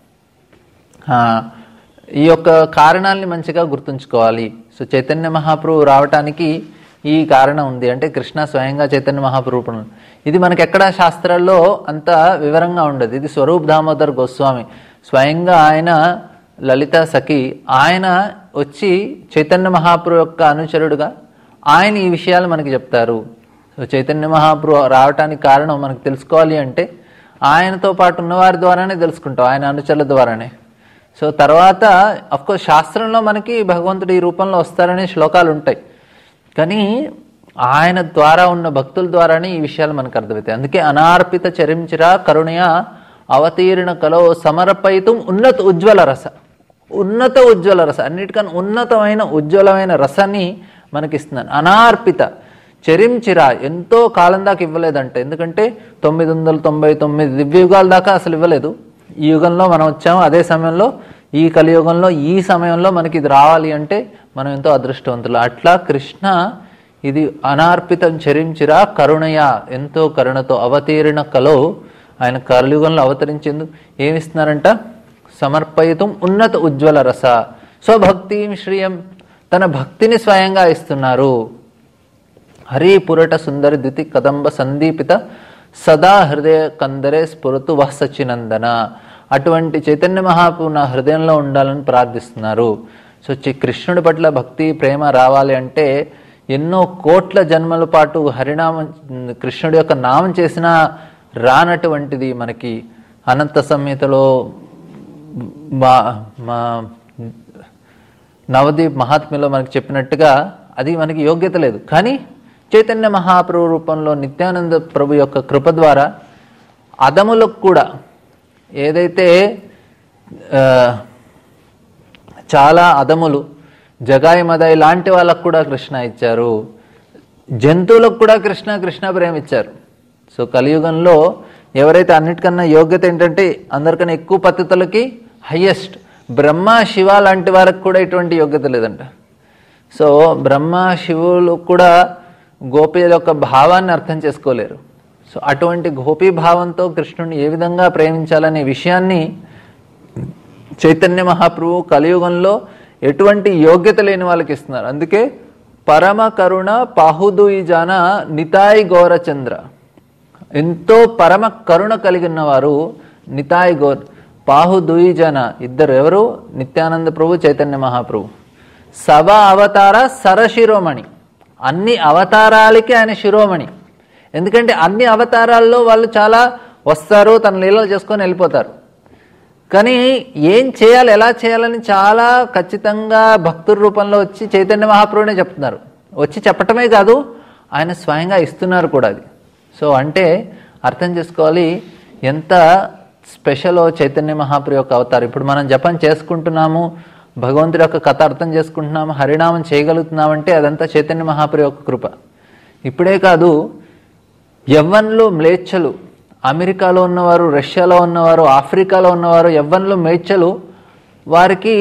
ఆ, ఈ యొక్క కారణాలని మంచిగా గుర్తుంచుకోవాలి సో చైతన్య మహాప్రభు రావటానికి ఈ కారణం ఉంది అంటే కృష్ణ స్వయంగా చైతన్య మహాప్రభు ఇది మనకి ఎక్కడ శాస్త్రాల్లో అంత వివరంగా ఉండదు ఇది స్వరూప్ దామోదర్ గోస్వామి స్వయంగా ఆయన లలిత సఖి ఆయన వచ్చి చైతన్య మహాప్రభు యొక్క అనుచరుడుగా ఆయన ఈ విషయాలు మనకి చెప్తారు సో చైతన్య మహాప్రభు రావటానికి కారణం మనకు తెలుసుకోవాలి అంటే ఆయనతో పాటు ఉన్నవారి ద్వారానే తెలుసుకుంటాం ఆయన అనుచరుల ద్వారానే సో తర్వాత అఫ్కోర్స్ శాస్త్రంలో మనకి భగవంతుడు ఈ రూపంలో వస్తారనే శ్లోకాలు ఉంటాయి కానీ ఆయన ద్వారా ఉన్న భక్తుల ద్వారానే ఈ విషయాలు మనకు అర్థమవుతాయి అందుకే అనార్పిత చరించిరా కరుణయ అవతీర్ణ కలో సమర్పయితం ఉన్నత ఉజ్వల రస ఉన్నత ఉజ్వల రస అన్నిటికన్నా ఉన్నతమైన ఉజ్వలమైన రసాన్ని మనకిస్తున్నాను అనార్పిత చెరించిరా ఎంతో కాలం దాకా ఇవ్వలేదంట ఎందుకంటే తొమ్మిది వందల తొంభై తొమ్మిది దివ్యయుగాల దాకా అసలు ఇవ్వలేదు ఈ యుగంలో మనం వచ్చాము అదే సమయంలో ఈ కలియుగంలో ఈ సమయంలో మనకి ఇది రావాలి అంటే మనం ఎంతో అదృష్టవంతులు అట్లా కృష్ణ ఇది అనార్పితం చరించిరా కరుణయ ఎంతో కరుణతో అవతీర్ణ కలో ఆయన కలియుగంలో అవతరించేందుకు ఏమిస్తున్నారంట సమర్పయితం ఉన్నత ఉజ్వల రస స్వభక్తిం శ్రియం తన భక్తిని స్వయంగా ఇస్తున్నారు హరి పురట సుందరి దితి కదంబ సందీపిత సదా హృదయ కందరే స్ఫురతు వహ సచినందన అటువంటి చైతన్య మహాప్రభు నా హృదయంలో ఉండాలని ప్రార్థిస్తున్నారు సో చి- కృష్ణుడి పట్ల భక్తి ప్రేమ రావాలి అంటే ఎన్నో కోట్ల జన్మల పాటు హరినామం కృష్ణుడి యొక్క నామం చేసినా రానటువంటిది మనకి అనంత సంహితలో మా మా నవదీప్ మహాత్మ్యలో మనకి చెప్పినట్టుగా అది మనకి యోగ్యత లేదు కానీ చైతన్య మహాప్రభు రూపంలో నిత్యానంద ప్రభు యొక్క కృప ద్వారా అదములకు కూడా ఏదైతే ఆ, చాలా అదములు జగాయి మదాయి లాంటి వాళ్ళకు కూడా కృష్ణ ఇచ్చారు జంతువులకు కూడా కృష్ణ కృష్ణ ప్రేమ ఇచ్చారు సో కలియుగంలో ఎవరైతే అన్నిటికన్నా యోగ్యత ఏంటంటే అందరికన్నా ఎక్కువ పద్ధతులకి హయ్యెస్ట్ బ్రహ్మ శివ లాంటి వారికి కూడా ఇటువంటి యోగ్యత లేదంట సో బ్రహ్మ శివులు కూడా గోపిల యొక్క భావాన్ని అర్థం చేసుకోలేరు సో అటువంటి గోపీ భావంతో కృష్ణుని ఏ విధంగా ప్రేమించాలనే విషయాన్ని చైతన్య మహాప్రభు కలియుగంలో ఎటువంటి యోగ్యత లేని వాళ్ళకి ఇస్తున్నారు అందుకే పరమ కరుణ పాహుదుయి జాన నితాయి గౌరచంద్ర ఎంతో పరమ కరుణ కలిగిన వారు నితాయి గౌర్ పాహుదుయి జన ఇద్దరు ఎవరు నిత్యానంద ప్రభు చైతన్య మహాప్రభు సభ అవతార సరశిరోమణి అన్ని అవతారాలకి ఆయన శిరోమణి ఎందుకంటే అన్ని అవతారాల్లో వాళ్ళు చాలా వస్తారు తన లీలలు చేసుకొని వెళ్ళిపోతారు కానీ ఏం చేయాలి ఎలా చేయాలని చాలా ఖచ్చితంగా భక్తుల రూపంలో వచ్చి చైతన్య మహాప్రభునే చెప్తున్నారు వచ్చి చెప్పటమే కాదు ఆయన స్వయంగా ఇస్తున్నారు కూడా అది సో అంటే అర్థం చేసుకోవాలి ఎంత స్పెషలో చైతన్య మహాప్రభు యొక్క అవతారం ఇప్పుడు మనం జపం చేసుకుంటున్నాము భగవంతుడి యొక్క కథ అర్థం చేసుకుంటున్నాము హరినామం చేయగలుగుతున్నామంటే అదంతా చైతన్య మహాప్రభు యొక్క కృప ఇప్పుడే కాదు యవ్వన్లు మ్లేచ్ఛలు అమెరికాలో ఉన్నవారు రష్యాలో ఉన్నవారు ఆఫ్రికాలో ఉన్నవారు యవ్వన్లు మేచ్ఛలు వారికి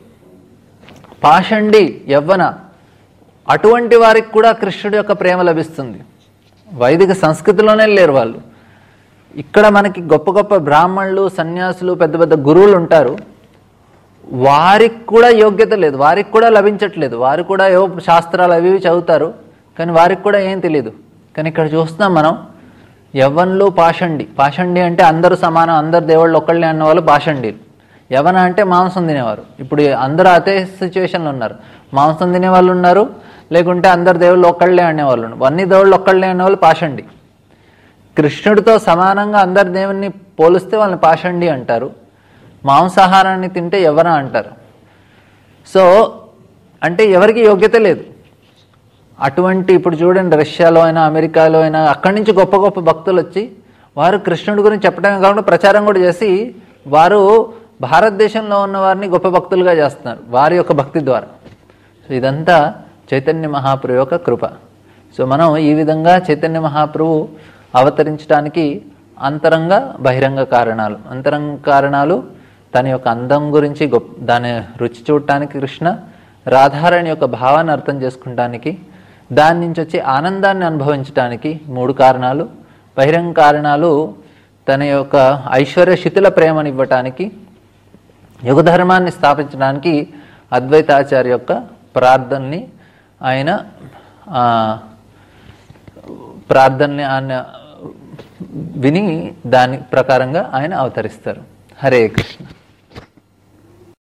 పాషండి యవ్వన అటువంటి వారికి కూడా కృష్ణుడి యొక్క ప్రేమ లభిస్తుంది వైదిక సంస్కృతిలోనే లేరు వాళ్ళు ఇక్కడ మనకి గొప్ప గొప్ప బ్రాహ్మణులు సన్యాసులు పెద్ద పెద్ద గురువులు ఉంటారు వారికి కూడా యోగ్యత లేదు వారికి కూడా లభించట్లేదు వారు కూడా ఏవో శాస్త్రాలు అవి ఇవి చదువుతారు కానీ వారికి కూడా ఏం తెలియదు కానీ ఇక్కడ చూస్తున్నాం మనం యవ్వన్లు పాషండి పాషండి అంటే అందరూ సమానం అందరు దేవుళ్ళు ఒక్కళ్ళే అన్న వాళ్ళు పాషండీలు యవన అంటే మాంసం తినేవారు ఇప్పుడు అందరూ అదే సిచ్యువేషన్లో ఉన్నారు మాంసం తినే వాళ్ళు ఉన్నారు లేకుంటే అందరు దేవుళ్ళు ఒక్కళ్ళే అనేవాళ్ళు ఉన్నారు అన్ని దేవుళ్ళు ఒక్కళ్ళే అనేవాళ్ళు పాషండి కృష్ణుడితో సమానంగా అందరి దేవుణ్ణి పోలిస్తే వాళ్ళని పాషండి అంటారు మాంసాహారాన్ని తింటే ఎవరా అంటారు సో అంటే ఎవరికి యోగ్యత లేదు అటువంటి ఇప్పుడు చూడండి రష్యాలో అయినా అమెరికాలో అయినా అక్కడి నుంచి గొప్ప గొప్ప భక్తులు వచ్చి వారు కృష్ణుడి గురించి చెప్పడమే కాకుండా ప్రచారం కూడా చేసి వారు భారతదేశంలో ఉన్న వారిని గొప్ప భక్తులుగా చేస్తున్నారు వారి యొక్క భక్తి ద్వారా సో ఇదంతా చైతన్య మహాప్రభు యొక్క కృప సో మనం ఈ విధంగా చైతన్య మహాప్రభు అవతరించడానికి అంతరంగ బహిరంగ కారణాలు అంతరంగ కారణాలు తన యొక్క అందం గురించి గొప్ప దాని రుచి చూడటానికి కృష్ణ రాధారాణి యొక్క భావాన్ని అర్థం చేసుకుంటానికి దాని నుంచి వచ్చే ఆనందాన్ని అనుభవించడానికి మూడు కారణాలు బహిరంగ కారణాలు తన యొక్క ఐశ్వర్య శిథిల ప్రేమను ఇవ్వటానికి యుగ ధర్మాన్ని స్థాపించడానికి అద్వైతాచార్య యొక్క ప్రార్థనని ఆయన ఆ, ప్రార్థనని ఆయన విని దాని ప్రకారంగా ఆయన అవతరిస్తారు హరే కృష్ణ